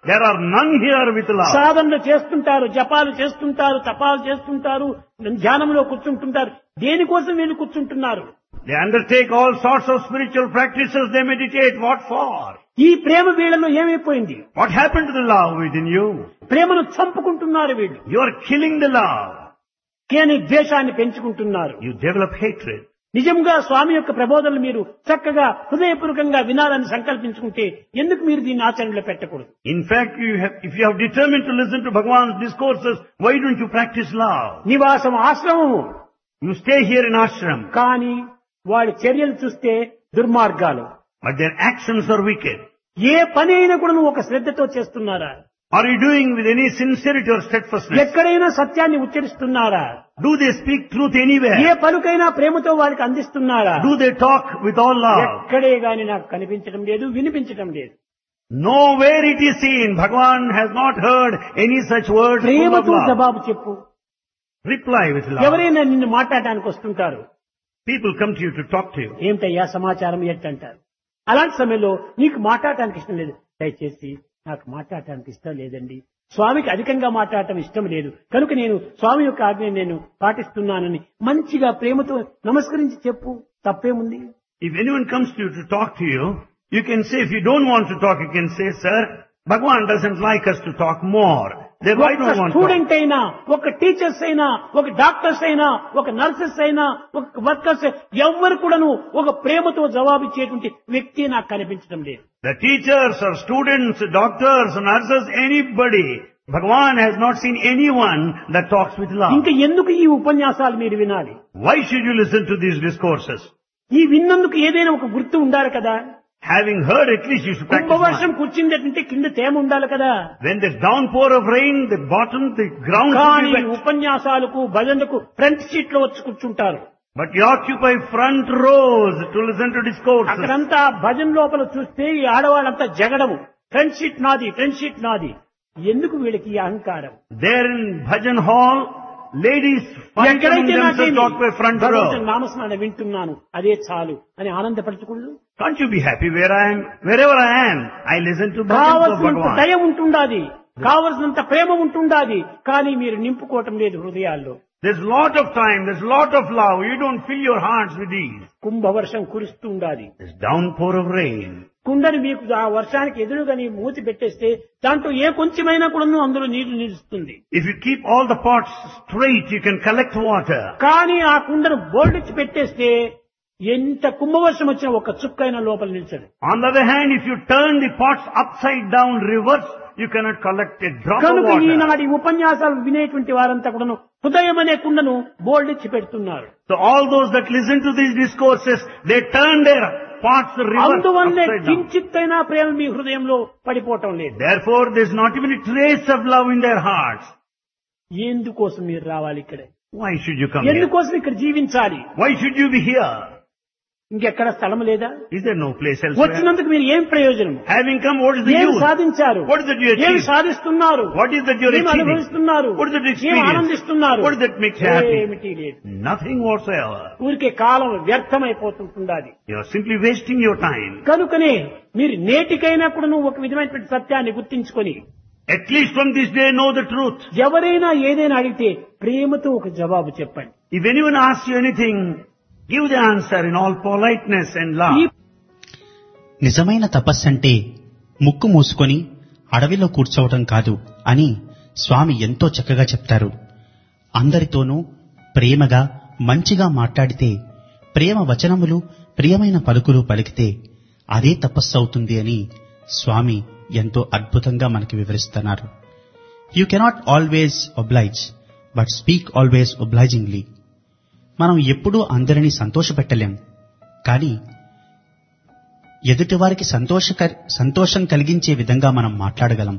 There are none here with love. సాధనలు చేస్తుంటారు జపాలు చేస్తుంటారు తపాలు చేస్తుంటారు ధ్యానంలో కూర్చుంటుంటారు దేనికోసం వీళ్ళు కూర్చుంటున్నారు They undertake all sorts of spiritual practices. They meditate. What for? ఈ ప్రేమ వీళ్ళలో ఏమైపోయింది What happened to the love within you? ప్రేమను చంపుకుంటున్నారు వీళ్ళు You are killing the love. కేని ద్వేషాన్ని పెంచుకుంటున్నారు You develop hatred. నిజంగా స్వామి యొక్క ప్రబోధనలు మీరు చక్కగా హృదయపూర్వకంగా వినాలని సంకల్పించుకుంటే ఎందుకు మీరు దీన్ని ఆచరణలో పెట్టకూడదు In fact, you have, if you have determined to listen to Bhagavan's discourses, why don't you practice love? నివాసం ఆశ్రమము You stay here in ashram, కానీ వాడి చర్యలు చూస్తే దుర్మార్గాలు but their actions are wicked. ఏ పని అయినా కూడా నువ్వు ఒక శ్రద్ధతో చేస్తున్నారా Are you doing with any sincerity or steadfastness? ఎక్కడైనా సత్యాన్ని ఉచ్చరిస్తున్నారా Do they speak truth A anywhere? పలుకైనా ప్రేమతో వారికి అందిస్తున్నారా Do they talk with all love? ఎక్కడే గాని నాకు కనిపించడం లేదు వినిపించడం లేదు Nowhere it is seen. Bhagavan has not heard any such words full of ప్రేమతో love. జవాబు చెప్పు Reply with love. ఎవరైనా నిన్ను మాట్లాడడానికి వస్తుంటారు People come to you to talk to you. ఏమిటయ్యా సమాచారం ఎట్టంటారు అలాంటి సమయంలో నీకు మాట్లాడటానికి ఇష్టం లేదు దయచేసి నాకు మాట్లాడటానికి ఇష్టం లేదండి స్వామికి అధికంగా మాట్లాడటం ఇష్టం లేదు కనుక నేను స్వామి యొక్క ఆజ్ఞ నేను పాటిస్తున్నానని మంచిగా ప్రేమతో నమస్కరించి చెప్పు తప్పేముంది If anyone comes to you to talk to you, you can say, if you don't want to talk, you can say, sir, Bhagavan doesn't like us to talk more. Therefore, I ఒక don't want to talk. Student అయినా ఒక teachers అయినా ఒక doctors అయినా ఒక nurses అయినా ఒక workers ఎవ్వరు కూడాను ఒక ప్రేమతో జవాబిచ్చేటువంటి వ్యక్తి నాకు కనిపించడం లేదు The teachers or students, doctors, nurses, anybody, Bhagavan has not seen anyone that talks with love. ఇంకా ఎందుకు ఈ ఉపన్యాసాలు మీరు వినాలి Why should you listen to these discourses? ఈ విన్నందుకు ఏదైనా ఒక గుర్తు ఉండాలి కదా Having heard, at least you should practice కుంభవర్షం mind. కూర్చుందంటే కింద తేమ ఉండాలి కదా When there's downpour of rain, the bottom, the ground కానీ should be wet. ఉపన్యాసాలకు భజనకు ఫ్రంట్ సీట్ లో వచ్చి కూర్చుంటారు But you occupy front rows to listen to discourses. అక్కడంతా భజన లోపల చూస్తే ఈ ఆడవాళ్ళంతా జగడము ఫ్రంట్ సీట్ నాది ఫ్రంట్ సీట్ నాది ఎందుకు వీళ్ళకి ఈ అహంకారం There in Bhajan Hall, ladies fight among ఎక్కడైతే themselves నాకేమి to occupy front భగవంతుని row. నామస్మరణ వింటున్నాను అదే చాలు అని ఆనందపరచకూడదు Can't you be happy where I am? Wherever I am, I listen to Bhajan of కావలసినంత Bhagavan. దయ ఉంటుండాది కావలసినంత ప్రేమ ఉంటుండాది కానీ మీరు నింపుకోవటం లేదు హృదయాల్లో There's lot of time, there's lot of love. You don't fill your hearts with these. కుంభవర్షం కురుస్తూ ఉండాలి There's downpour of rain. కుండని మీకు ఆ వర్షానికి ఎదురుగా నీ మూతి పెట్టేస్తే దాంట్లో ఏ కొంచెమైనా కూడా అందులో నీళ్లు నిలుస్తుంది If you keep all the pots straight, you can collect water. కానీ ఆ కుండను బోల్డిచ్చి పెట్టేస్తే ఎంత కుంభవర్షం వచ్చినా ఒక చుక్కైన లోపల నిలిచదు On the other hand, if you turn the pots upside down reverse, you cannot collect a drop of కనుక water. ఈనాటి ఉపన్యాసాలు వినేటువంటి వారంతా కూడాను హృదయం అనే కుండను బోల్డిచ్చి పెడుతున్నారు So all those that listen to these discourses, they turn their pots reverse అందువల్లే upside down. కించిత్తైనా ప్రేమ మీ హృదయంలో పడిపోవటం లేదు Therefore, there's not even a trace of love in their hearts. ఎందుకోసం మీరు రావాలి ఇక్కడే Why should you come here? ఎందుకోసం ఇక్కడ జీవించాలి Why should you be here? ఇంకెక్కడ స్థలం లేదా Is there no place elsewhere? వచ్చినందుకు మీరు ఏం ప్రయోజనం Having come, what is the ఏమి use? సాధించారు What is that you ఏమి achieve? సాధిస్తున్నారు What is that you're ఏమి achieving? అనుభవిస్తున్నారు What is that ఏమి experience? ఆనందిస్తున్నారు What is that makes you happy? ఏమిటి లేదు Nothing whatsoever. ఊరికే కాలం వ్యర్థమైపోతుంటుండాది You're simply wasting your time. కనుకనే మీరు నేటికైనా కూడా నువ్వు ఒక విధమైనటువంటి సత్యాన్ని గుర్తించుకొని At least from this day, know the truth. ఎవరైనా ఏదైనా అడిగితే ప్రేమతో ఒక జవాబు చెప్పండి If anyone asks you anything, give the answer in all politeness and love. ఈ నిజమైన తపస్సంటే ముక్కు మూసుకొని అడవిలో కూర్చోవటం కాదు అని స్వామి ఎంతో చక్కగా చెప్తారు అందరితోనూ ప్రేమగా మంచిగా మాట్లాడితే ప్రేమ వచనములు ప్రియమైన పలుకులు పలికితే అదే తపస్సు అవుతుంది అని స్వామి ఎంతో అద్భుతంగా మనకి వివరిస్తున్నారు you cannot always oblige but speak always obligingly మనం ఎప్పుడూ అందరినీ సంతోషపెట్టలేం కానీ ఎదుటివారికి సంతోషక సంతోషం కలిగించే విధంగా మనం మాట్లాడగలం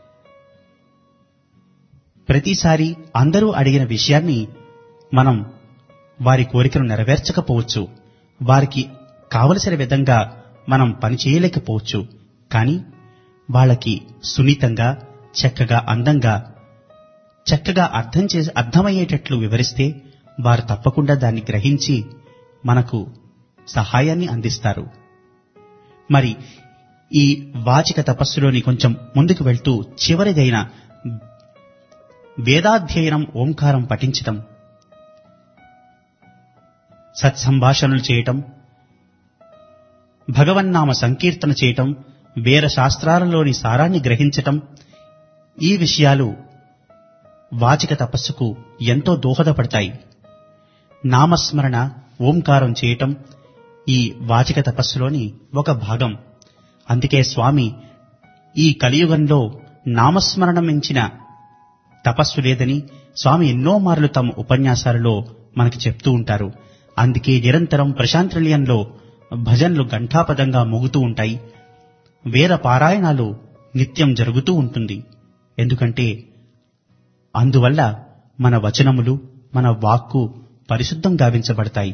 ప్రతిసారి అందరూ అడిగిన విషయాన్ని మనం వారి కోరికను నెరవేర్చకపోవచ్చు వారికి కావలసిన విధంగా మనం పని చేయలేకపోవచ్చు కానీ వాళ్ళకి సున్నితంగా చక్కగా అందంగా చక్కగా అర్థం చేసి అర్థమయ్యేటట్లు వివరిస్తే వారు తప్పకుండా దాన్ని గ్రహించి మనకు సహాయాన్ని అందిస్తారు మరి ఈ వాచిక తపస్సులోని కొంచెం ముందుకు వెళ్తూ చివరిదైన వేదాధ్యయనం ఓంకారం పఠించటం సత్సంభాషణలు చేయటం భగవన్నామ సంకీర్తన చేయటం వేర శాస్త్రాలలోని సారాన్ని గ్రహించటం ఈ విషయాలు వాచిక తపస్సుకు ఎంతో దోహదపడతాయి నామస్మరణ ఓంకారం చేయటం ఈ వాచిక తపస్సులోని ఒక భాగం అందుకే స్వామి ఈ కలియుగంలో నామస్మరణ మించిన తపస్సు లేదని స్వామి ఎన్నో మార్లు తమ ఉపన్యాసాలలో మనకి చెప్తూ ఉంటారు అందుకే నిరంతరం ప్రశాంత్ నిలయంలో భజన్లు ఘంటాపదంగా మోగుతూ ఉంటాయి వేద పారాయణాలు నిత్యం జరుగుతూ ఉంటుంది ఎందుకంటే అందువల్ల మన వచనములు మన వాక్కు పరిశుద్ధం గావించబడతాయి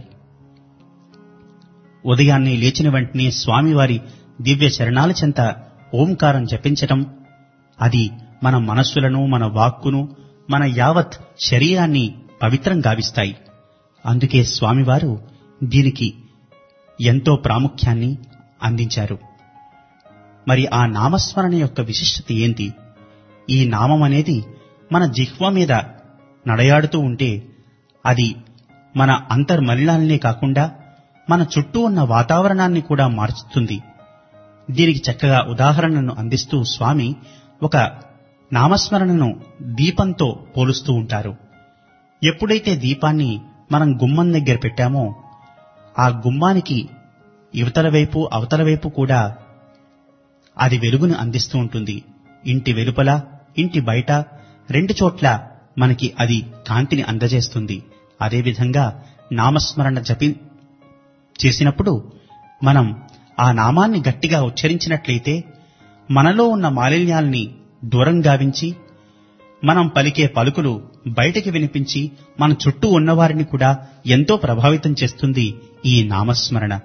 ఉదయాన్నే లేచిన వెంటనే స్వామివారి దివ్య చరణాల చెంత ఓంకారం జపించటం అది మన మనస్సులను మన వాక్కును మన యావత్ శరీరాన్ని పవిత్రం గావిస్తాయి అందుకే స్వామివారు దీనికి ఎంతో ప్రాముఖ్యాన్ని అందించారు మరి ఆ నామస్మరణ యొక్క విశిష్టత ఏంటి ఈ నామం అనేది మన జిహ్వ మీద నడయాడుతూ ఉంటే అది మన అంతర్మలినాలనే కాకుండా మన చుట్టూ ఉన్న వాతావరణాన్ని కూడా మార్చుతుంది దీనికి చక్కగా ఉదాహరణను అందిస్తూ స్వామి ఒక నామస్మరణను దీపంతో పోలుస్తూ ఉంటారు ఎప్పుడైతే దీపాన్ని మనం గుమ్మం దగ్గర పెట్టామో ఆ గుమ్మానికి యువతల వైపు అవతల వైపు కూడా అది వెలుగును అందిస్తూ ఉంటుంది ఇంటి వెలుపల ఇంటి బయట రెండు చోట్ల మనకి అది కాంతిని అందజేస్తుంది అదేవిధంగా నామస్మరణ జపి చేసినప్పుడు మనం ఆ నామాన్ని గట్టిగా ఉచ్చరించినట్లయితే మనలో ఉన్న మాలిన్యాల్ని దూరం గావించి మనం పలికే పలుకులు బయటికి వినిపించి మన చుట్టూ ఉన్నవారిని కూడా ఎంతో ప్రభావితం చేస్తుంది ఈ నామస్మరణ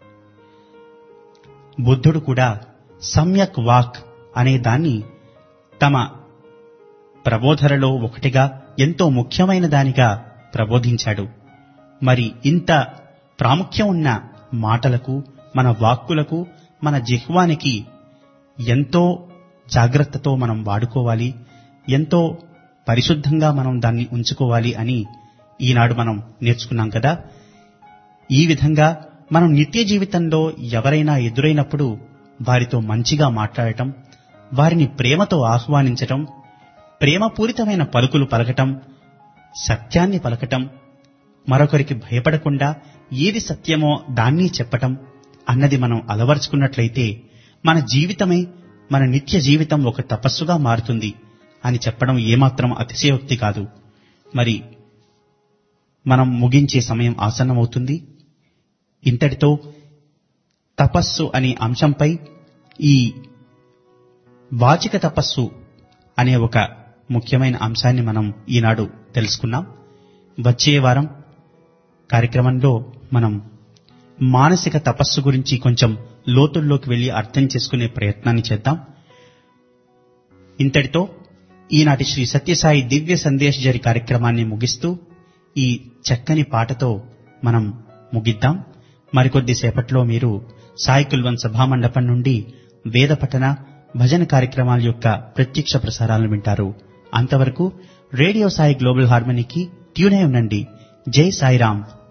బుద్ధుడు కూడా సమ్యక్ వాక్ అనే దాన్ని తమ ప్రబోధనలో ఒకటిగా ఎంతో ముఖ్యమైన దానిగా ప్రబోధించాడు మరి ఇంత ప్రాముఖ్యం ఉన్న మాటలకు మన వాక్కులకు మన జిహ్వానికి ఎంతో జాగ్రత్తతో మనం వాడుకోవాలి ఎంతో పరిశుద్ధంగా మనం దాన్ని ఉంచుకోవాలి అని ఈనాడు మనం నేర్చుకున్నాం కదా ఈ విధంగా మనం నిత్య జీవితంలో ఎవరైనా ఎదురైనప్పుడు వారితో మంచిగా మాట్లాడటం వారిని ప్రేమతో ఆహ్వానించటం ప్రేమపూరితమైన పలుకులు పలకటం సత్యాన్ని పలకటం మరొకరికి భయపడకుండా ఏది సత్యమో దాన్ని చెప్పటం అన్నది మనం అలవర్చుకున్నట్లయితే మన జీవితమే మన నిత్య జీవితం ఒక తపస్సుగా మారుతుంది అని చెప్పడం ఏమాత్రం అతిశయోక్తి కాదు మరి మనం ముగించే సమయం ఆసన్నమవుతుంది ఇంతటితో తపస్సు అనే అంశంపై ఈ వాచిక తపస్సు అనే ఒక ముఖ్యమైన అంశాన్ని మనం ఈనాడు తెలుసుకున్నాం వచ్చే వారం కార్యక్రమంలో మనం మానసిక తపస్సు గురించి కొంచెం లోతుల్లోకి వెళ్లి అర్థం చేసుకునే ప్రయత్నాన్ని చేద్దాం ఇంతటితో ఈనాటి శ్రీ సత్యసాయి దివ్య సందేశ్ జరి కార్యక్రమాన్ని ముగిస్తూ ఈ చక్కని పాటతో మనం ముగిద్దాం మరికొద్ది సేపట్లో మీరు సాయి కుల్వన్ సభామండపం నుండి వేద పఠన భజన కార్యక్రమాల యొక్క ప్రత్యక్ష ప్రసారాలను వింటారు అంతవరకు రేడియో సాయి గ్లోబల్ హార్మనీకి ట్యూన్ అయి ఉండండి జై సాయిరాం